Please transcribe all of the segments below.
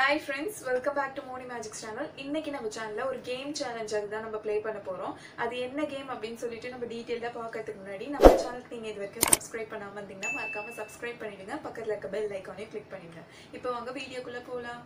Hi friends welcome back to Moni magics channel இன்னைக்கு நம்ம சேனல்ல ஒரு கேம் சேலஞ்ச் அதுதான் நம்ம ப்ளே பண்ண போறோம் அது என்ன கேம் அப்படின்னு சொல்லிட்டு நம்ம டீட்டெயிலாக பார்க்கறதுக்கு முன்னாடி நம்ம சேனலுக்கு நீங்க இது வரைக்கும் சப்ஸ்கிரைப் பண்ணாம இருந்தீங்கன்னா மறக்காம சப்ஸ்கிரைப் பண்ணிடுங்க பக்கத்துல இருக்க பெல் ஐக்கானே கிளிக் பண்ணிடுங்க இப்போ வாங்க வீடியோக்குள்ள போலாம்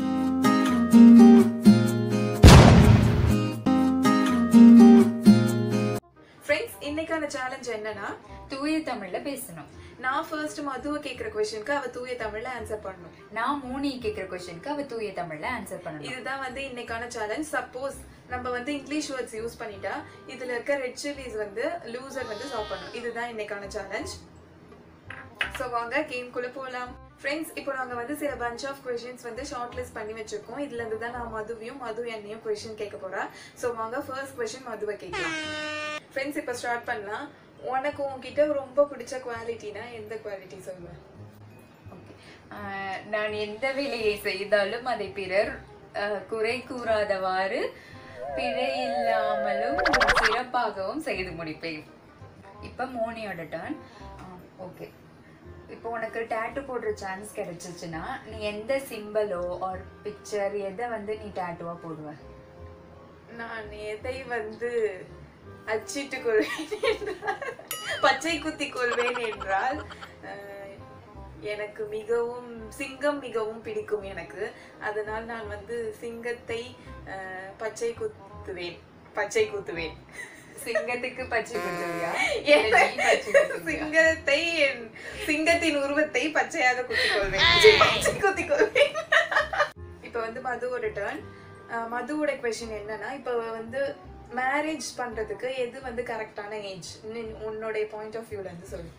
ஃப்ரெண்ட்ஸ் இன்னைக்கான சேலஞ்ச் என்னன்னா தூய தமிழ்ல பேசணும் நான் ஃபர்ஸ்ட் மதுவை கேட்குற கொஸ்டினுக்கு அவ தூய தமிழ்ல ஆன்சர் பண்ணணும் நான் மூணு கேக்குற கொஸ்டினுக்கு அவ தூய தமிழ்ல ஆன்சர் பண்ணணும் இதுதான் வந்து இன்னைக்கான சேலஞ்ச் சப்போஸ் நம்ம வந்து இங்கிலீஷ் வேர்ட்ஸ் யூஸ் பண்ணிட்டா இதுல இருக்க ரெட் சில்லிஸ் வந்து லூசர் வந்து சால்வ் பண்ணணும் இதுதான் இன்னைக்கான சேலஞ்ச் ஸோ வாங்க கேம்குள்ள போகலாம் ஃப்ரெண்ட்ஸ் இப்போ நாங்க வந்து சில பஞ்ச் ஆஃப் கொஷின்ஸ் வந்து ஷார்ட் லிஸ்ட் பண்ணி வச்சிருக்கோம் இதுல இருந்து தான் நான் மதுவையும் மது என்னையும் கொஷின் கேட்க போறேன் ஸோ வாங்க ஃபர்ஸ்ட் கொஷின் மதுவை கேட்கலாம் ஃப்ரெண்ட்ஸ் இப்போ ஸ்டார்ட் பண்ணலாம் உனக்கு உன்கிட்ட ரொம்ப பிடிச்ச குவாலிட்டினா எந்த குவாலிட்டி சொல்லுவேன் Okay. ஆஹ் நான் எந்த வேலையை செய்தாலும் அதை பிறர் ஆஹ், குறை கூறாதவாறு பிழை இல்லாமலும் சிறப்பாகவும் செய்து முடிப்பேன் இப்ப மோனியோட டர்ன் ஓகே இப்போ உனக்கு டேட்டு போடுற சான்ஸ் கிடைச்சிச்சுன்னா நீ எந்த சிம்பலோ ஆர் பிக்சர் எதை வந்து நீ டேட்டுவா போடுவ நான் எதை வந்து அச்சிட்டுக் கொள்வேன் என்றால் பச்சை குத்தி கொள்வேன் என்றால் அஹ், எனக்கு மிகவும் சிங்கம் மிகவும் பிடிக்கும் எனக்கு அதனால் நான் வந்து சிங்கத்தை அஹ், பச்சை குத்துவேன் பச்சை குத்துவேன் சிங்கத்துக்கு பச்சை குத்துவியா என்ன? இல்ல நீ பச்சை குத்துவியா? சிங்கத்தை என்- சிங்கத்தின் உருவத்தை பச்சையாக குத்திக் கொள்வேன் பச்சை குத்திக் கொள்வேன் இப்ப வந்து மதுவோட டர்ன் மதுவோட கொஸ்டின் என்னன்னா இப்ப வந்து மேரேஜ் பண்றதுக்கு எது வந்து கரெக்டான ஏஜ் உன்னுடைய பாயிண்ட் ஆஃப் வியூல இருந்து சொல்லு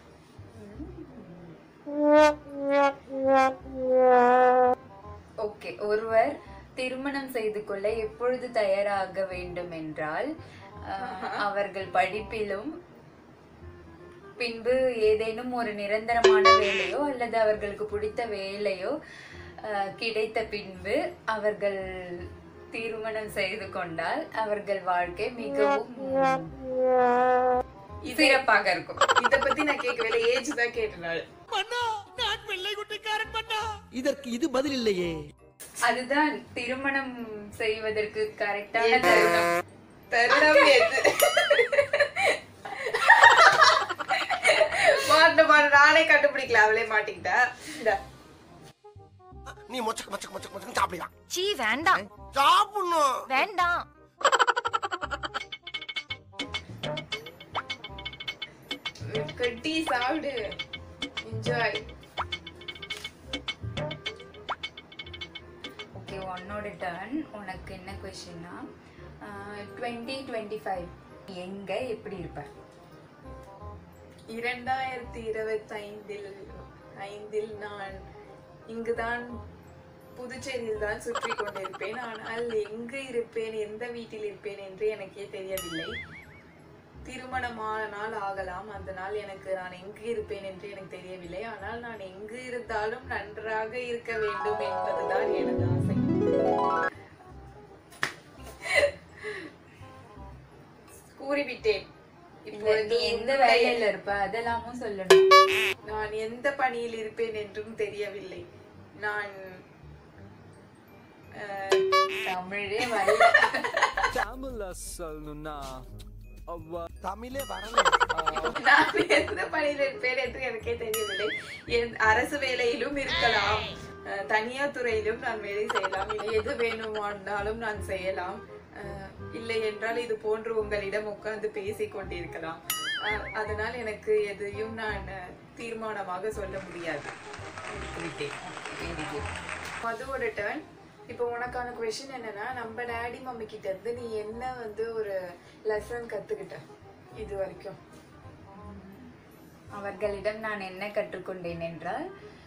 ஓகே ஒருவர் திருமணம் செய்து கொள்ள எப்பொழுது தயாராக வேண்டும் என்றால் ஆஹ், அவர்கள் படிப்பிலும் பின்பு ஏதேனும் ஒரு நிரந்தரமான வேலையோ அல்லது அவர்களுக்கு பிடித்த வேலையோ ஆஹ், கிடைத்த பின்பு அவர்கள் திருமணம் செய்து கொண்டால் அவர்கள் வாழ்க்கை மிகவும் சிறப்பாக இருக்கும் இத பத்தி நான் கேட்கவே ஏஜ் தான் கேட்டனால இதற்கு இது பதில் இல்லையே அதுதான் திருமணம் செய்வதற்கு கரெக்டான தருணம் தருணம் எது மாட்ட மாட்ட நானே கண்டுபிடிக்கல அவளே மாட்டிக்கிட்டா இந்தா. நீ மொச்சக்க மொச்சக்க மொச்சக்க மொச்சக்க சாப்பிடலாம் சீ வேண்டாம் சாப்பிடணும் வேண்டாம் கட்டி சாப்பிடு என்ஜாய் ஓகே உன்னோட டர்ன் உனக்கு என்ன கொஷின்னா டுவெண்ட்டி டுவெண்ட்டி ஃபைவ் எங்க எப்படி இருப்ப இரண்டாயிரத்தி இருபத்தி ஐந்தில் ஐந்தில் நான் இங்குதான் புதுச்சேரியில் தான் சுற்றி கொண்டிருப்பேன் ஆனால் எங்கு இருப்பேன் எந்த வீட்டில் இருப்பேன் என்று எனக்கே தெரியவில்லை திருமணமானால் ஆகலாம் அந்த நாள் எனக்கு நான் எங்கு இருப்பேன் என்று எனக்கு தெரியவில்லை ஆனால் நான் எங்கு இருந்தாலும் நன்றாக இருக்க வேண்டும் என்பதுதான் எனது ஆசை கூறிவிட்டேன் இப்பொழுது நீ எந்த உன்னுடைய- வேலையில இருப்ப அதெல்லாமும் சொல்லணும் நான் எந்த பணியில் இருப்பேன் என்றும் தெரியவில்லை நான் அஹ், தமிழே வரல தமிழ்ல சொல்லணும்னா அவ தமிழே வரணும் நான் எந்த பணியில் இருப்பேன் என்று எனக்கே தெரியவில்லை என் அரசு வேலையிலும் இருக்கலாம் அஹ், தனியார் துறையிலும் நான் வேலை செய்யலாம் இல்லை எது வேணுமானாலும் நான் செய்யலாம் அஹ், இல்லை என்றால் இது போன்று உங்களிடம் உட்கார்ந்து பேசிக் கொண்டிருக்கலாம் அஹ், அதனால் எனக்கு எதையும் நான் அஹ், தீர்மானமாக சொல்ல முடியாது விட்டேன் Very good. மதுவோட டர்ன் இப்போ உனக்கான கொஷின் என்னன்னா நம்ம டேடி மம்மி கிட்ட இருந்து நீ என்ன வந்து ஒரு லெசன் கத்துக்கிட்ட இது வரைக்கும் அவர்களிடம் நான் என்ன கற்றுக்கொண்டேன் என்றால்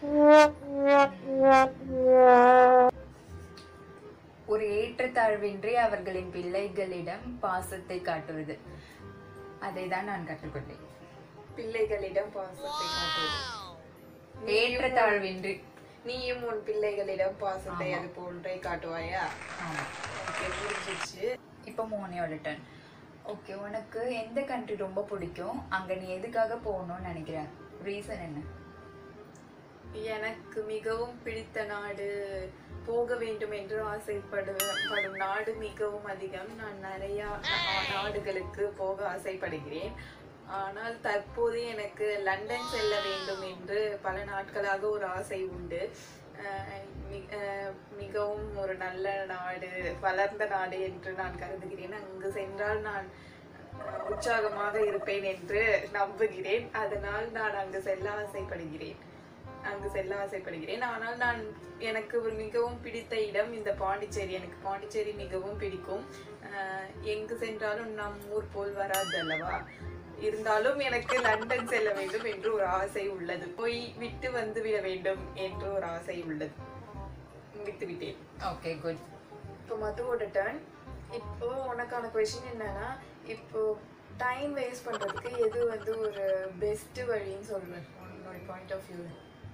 ஒரு ஏற்றத்தாழ்வின்றி அவர்களின் பிள்ளைகளிடம் பாசத்தை காட்டுவது அதை தான் நான் கற்றுக்கொண்டேன் பிள்ளைகளிடம் பாசத்தை காட்டுவது ஏற்றத்தாழ்வின்றி நீயும் உன் பிள்ளைகளிடம் பாசத்தை அது போன்றே காட்டுவாயா ஆமா ஓகே புரிஞ்சிச்சு இப்போ மோனியோட டர்ன் ஓகே உனக்கு எந்த கண்ட்ரி ரொம்ப பிடிக்கும் அங்க நீ எதுக்காக போகணும்னு நினைக்கிற ரீசன் என்ன எனக்கு மிகவும் பிடித்த நாடு போக வேண்டும் என்று ஆசைப்படுவேன் படும் நாடு மிகவும் அதிகம் நான் நிறைய நா- நாடுகளுக்கு போக ஆசைப்படுகிறேன் ஆனால் தற்போது எனக்கு லண்டன் செல்ல வேண்டும் என்று பல நாட்களாக ஒரு ஆசை உண்டு அஹ் மி- அஹ் மிகவும் ஒரு நல்ல நாடு வளர்ந்த நாடு என்று நான் கருதுகிறேன் அங்கு சென்றால் நான் அஹ், உற்சாகமாக இருப்பேன் என்று நம்புகிறேன் அதனால் நான் அங்கு செல்ல ஆசைப்படுகிறேன் அங்கு செல்ல ஆசைப்படுகிறேன் ஆனால் நான் எனக்கு ஒரு மிகவும் பிடித்த இடம் இந்த பாண்டிச்சேரி எனக்கு பாண்டிச்சேரி மிகவும் பிடிக்கும் அஹ், எங்கு சென்றாலும் நம் ஊர் போல் வராது அல்லவா இருந்தாலும் எனக்கு லண்டன் செல்ல வேண்டும் என்று ஒரு ஆசை உள்ளது போய் விட்டு வந்து விட வேண்டும் என்று ஒரு ஆசை உள்ளது முடித்து விட்டேன் ஓகே குட் இப்போ மதுவோட டர்ன் இப்போ உனக்கான கொஷின் என்னன்னா இப்போ டைம் வேஸ்ட் பண்றதுக்கு எது வந்து ஒரு பெஸ்ட் வழின்னு சொல்லுவேன் உன்னோட பாயிண்ட் ஆஃப் வியூ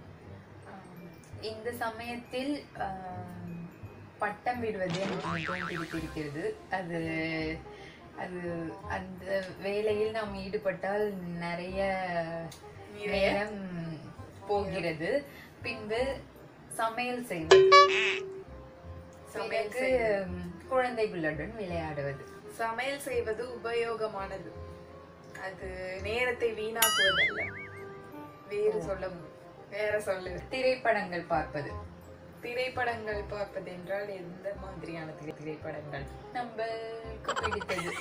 இந்த சமயத்தில் ஆம், பட்டம் விடுவது எனக்கு மிகவும் பிடித்திருக்கிறது அது அது அந்த வேலையில் நாம் ஈடுபட்டால் நிறைய நேரம் போகிறது பின்பு சமையல் செய்வது சமையல் பிறகு ம், குழந்தைகளுடன் விளையாடுவது சமையல் செய்வது உபயோகமானது அது நேரத்தை வீணாக்குவதல்ல வேறு சொல்ல மு- வேற சொல்லு திரைப்படங்கள் பார்ப்பது திரைப்படங்கள் பார்ப்பது என்றால் எந்த மாதிரியான திரை- திரைப்படங்கள் நம்மளுக்கு பிடித்தது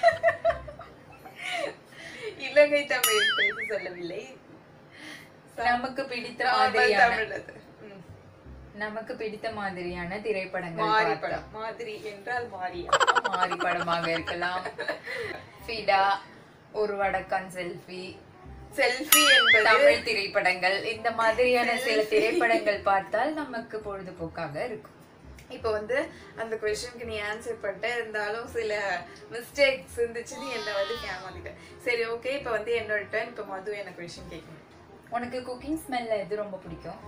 இலங்கை தமிழ் பேச சொல்லவில்லை நமக்கு பிடித்த நார்மல் மாதிரியான தமிழ் அது. ம். நமக்கு பிடித்த மாதிரியான திரைப்படங்கள் மாரி பார்த்தோம். படம் மாதிரி என்றால் மாரியா மாறி படமாக இருக்கலாம் ஃபிடா ஒரு வடக்கன் செல்ஃபி செல்ஃபி என்பது தமிழ் திரைப்படங்கள் இந்த மாதிரியான சில திரைப்படங்கள் பார்த்தால் நமக்கு பொழுதுபோக்காக இருக்கும் இப்போ வந்து அந்த கொஸ்டினுக்கு நீ ஆன்சர் பண்ணிட்ட இருந்தாலும் சில மிஸ்டேக்ஸ் இருந்துச்சு நீ என்ன வந்து ஏமாத்திட்ட சரி ஓகே இப்போ வந்து என்னோட டர்ன் இப்போ மது எனக்கு கொஸ்டின் கேட்கணும் உனக்கு குக்கிங் ஸ்மெல்ல எது ரொம்ப பிடிக்கும்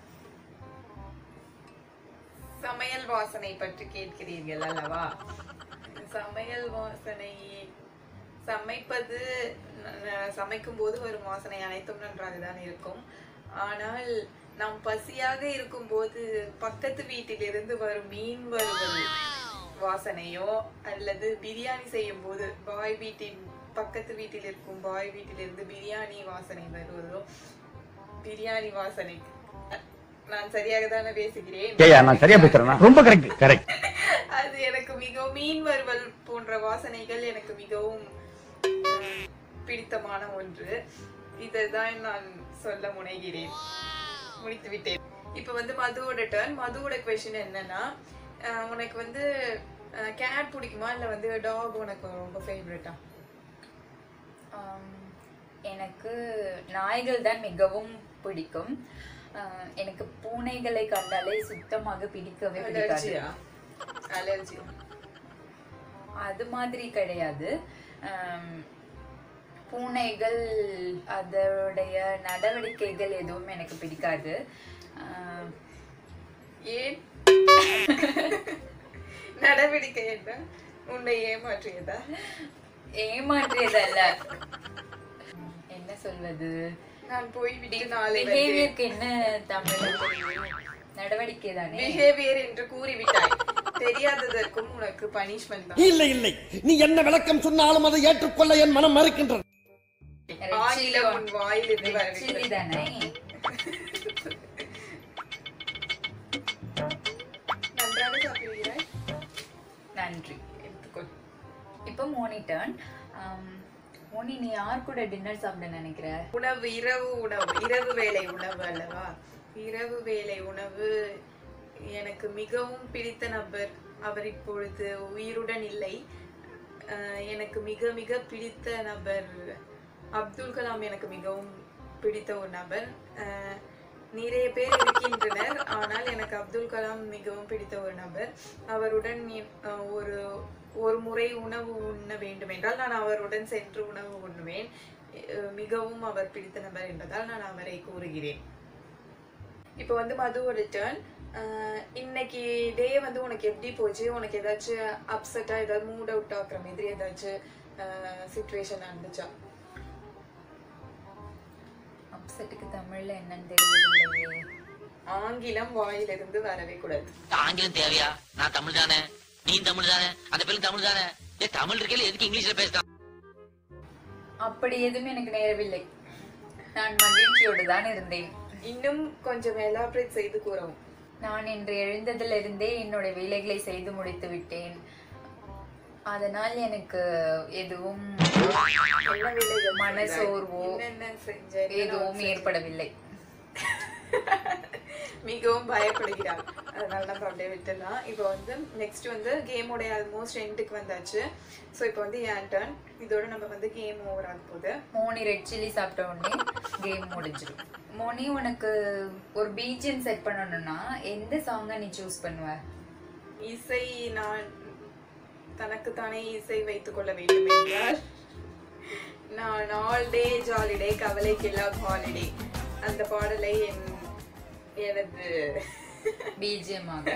சமையல் வாசனை பற்றி கேட்கிறீர்கள் அல்லவா சமையல் வாசனை சமைப்பது ந- சமைக்கும் போது வரும் வாசனை அனைத்தும் நன்றாக தான் இருக்கும் ஆனால் நாம் பசியாக இருக்கும்போது பக்கத்து வீட்டிலிருந்து வரும் மீன் வறுவல் வாசனையோ அல்லது பிரியாணி செய்யும் போது பாய் வீட்டின் பக்கத்து வீட்டில் இருக்கும் பாய் வீட்டிலிருந்து பிரியாணி வாசனை வருவதோ பிரியாணி வாசனை நான் சரியாக தானே பேசுகிறேன் ஏயா நான் சரியா பேசுறேனா ரொம்ப கரெக்ட் கரெக்ட் அது எனக்கு மிகவும் மீன் வறுவல் போன்ற வாசனைகள் எனக்கு மிகவும் அஹ், பிடித்தமான ஒன்று இதைதான் நான் சொல்ல முனைகிறேன் முடித்து விட்டேன் இப்போ வந்து மதுவோட டர்ன் மதுவோட கொஷின் என்னன்னா அஹ், உனக்கு வந்து கேட் பிடிக்குமா இல்லை வந்து டாக் உனக்கு ரொம்ப ஃபேவரட்டா ஆம், எனக்கு நாய்கள் தான் மிகவும் பிடிக்கும் ஆஹ், எனக்கு பூனைகளை கண்டாலே சுத்தமாக பிடிக்கவே பிடிக்காது அலர்ஜியா அலர்ஜி அது மாதிரி கிடையாது ஆம், பூனைகள் அதோடைய நடவடிக்கைகள் எதுவும் எனக்கு பிடிக்காது ஆம், ஏன் நடவடிக்கை என்ன உன்னை ஏமாற்றியதா ஏமாற்றியதல்ல என்ன சொல்வது நான் போய் விட்டு நாளை பிஹேவியருக்கு என்ன தமிழ் நடவடிக்கை தானே பிஹேவியர் என்று கூறிவிட்டாய் தெரியாததற்கும் உனக்கு பனிஷ்மெண்ட் தான் இல்லை இல்லை நீ என்ன விளக்கம் சொன்னாலும் அதை ஏற்றுக்கொள்ள என் மனம் மறுக்கின்றது ஆங்கிலம் உன் வாயிலிருந்து சில்லி வரவில்லை தானே நன்றாக சாப்பிடுகிறாய் நன்றி எடுத்துக்கொள் இப்போ மோனி டர்ன் மோனி நீ யார் கூட டின்னர் சாப்பிட நினைக்கிற உணவு இரவு உணவு இரவு வேளை உணவு அல்லவா இரவு வேளை உணவு எனக்கு மிகவும் பிடித்த நபர் அவர் இப்பொழுது உயிருடன் இல்லை அஹ் எனக்கு மிக மிக பிடித்த நபர் அப்துல் கலாம் எனக்கு மிகவும் பிடித்த ஒரு நபர் அஹ் நிறைய பேர் இருக்கின்றனர் ஆனால் எனக்கு அப்துல் கலாம் மிகவும் பிடித்த ஒரு நபர் அவருடன் என்- அஹ் ஒரு ஒரு முறை உணவு உண்ண வேண்டும் என்றால் நான் அவருடன் சென்று உணவு உண்ணுவேன் அஹ் மிகவும் அவர் பிடித்த நபர் என்பதால் நான் அவரை கூறுகிறேன் இப்போ வந்து மதுவோட டேர்ன் இன்னைக்கு டே வந்து உனக்கு எப்படி போச்சு உனக்கு ஏதாச்சும் அப்செட்டா ஏதாவது மூட் அவுட் ஆகுற மாதிரி ஏதாச்சும் சுச்சுவேஷன் நடந்துச்சா அப்செட்டுக்கு தமிழ்ல என்னன்னு தெரியவில்லையே ஆங்கிலம் வாயிலிருந்து வரவே கூடாது ஆங்கிலம் தேவையா நான் தமிழ் தானே நீ தமிழ் தானே அந்த பேரும் தமிழ் தானே ஏ தமிழ் இருக்கல எதுக்கு இங்கிலீஷ்ல பேசுறான் அப்படி எதுவும் எனக்கு நேரவில்லை நான் மகிழ்ச்சியோடு தான் இருந்தேன் இன்னும் கொஞ்சம் எலாபரேட் செய்து கூறவும் நான் இன்று எழுந்ததிலிருந்தே என்னுடைய வேலைகளை செய்து முடித்து விட்டேன் அதனால் எனக்கு எதுவும் என்ன வேலைகள் மனசோர்வோ என்னென்ன செஞ்ச எதுவும் ஏற்படவில்லை மிகவும் பயப்படுகிறார் அதனால நம்ம அப்படியே விட்டுடலாம் இப்போ வந்து நெக்ஸ்ட் வந்து கேமோட ஆல்மோஸ்ட் எண்டுக்கு வந்தாச்சு ஸோ இப்போ வந்து என் டர்ன் இதோட நம்ம வந்து கேம் ஓவர் ஆக போகுது மோனி ரெட் சில்லி சாப்பிட்ட உடனே கேம் முடிஞ்சிடும் மோனி உனக்கு ஒரு பீஜன் செட் பண்ணணும்னா எந்த சாங்கை நீ சூஸ் பண்ணுவ இசை நான் தனக்குத்தானே இசை வைத்துக் கொள்ள வேண்டும் என்றால் நான் ஆல் டே ஜாலிடே கவலைக்கெல்லாம் ஹாலிடே அந்த பாடலை என் எனது பிஜிஎமாக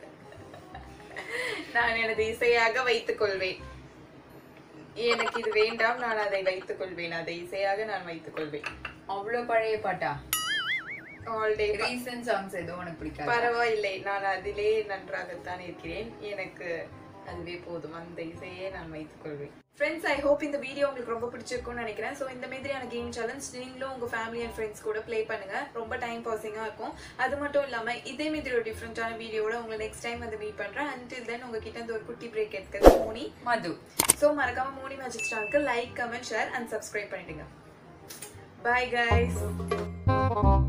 நான் எனது இசையாக வைத்துக் கொள்வேன் எனக்கு இது வேண்டாம் நான் அதை வைத்துக் கொள்வேன் அதை இசையாக நான் வைத்துக் கொள்வேன் அவ்வளோ பழைய பாட்டா ஆல் டே ரீசன்ட் சாங்ஸ் எதுவும் உனக்கு பிடிக்காது பரவாயில்லை நான் அதிலே நன்றாகத்தான் இருக்கிறேன் எனக்கு அதுவே போதும் அந்த இசையே நான் வைத்துக் கொள்வேன் ஃப்ரெண்ட்ஸ் ஐ ஹோப் இந்த வீடியோ உங்களுக்கு ரொம்ப பிடிச்சிருக்கும்னு நினைக்கிறேன் ஸோ இந்த மாதிரியான கேம் சேலஞ்ச் நீங்களும் உங்க ஃபேமிலி அண்ட் ஃப்ரெண்ட்ஸ் கூட ப்ளே பண்ணுங்க ரொம்ப டைம் பாசிங்காக இருக்கும் அது மட்டும் இல்லாம இதே மாதிரி ஒரு டிஃப்ரெண்டான வீடியோட உங்களை நெக்ஸ்ட் டைம் வந்து மீட் பண்றேன் அன்டில் தென் உங்ககிட்ட இருந்து ஒரு குட்டி பிரேக் எடுக்கிறது மோனி மது ஸோ மறக்காம மோனி மேஜிக் சேனலுக்கு like comment share and subscribe பண்ணிடுங்க பாய் கைஸ்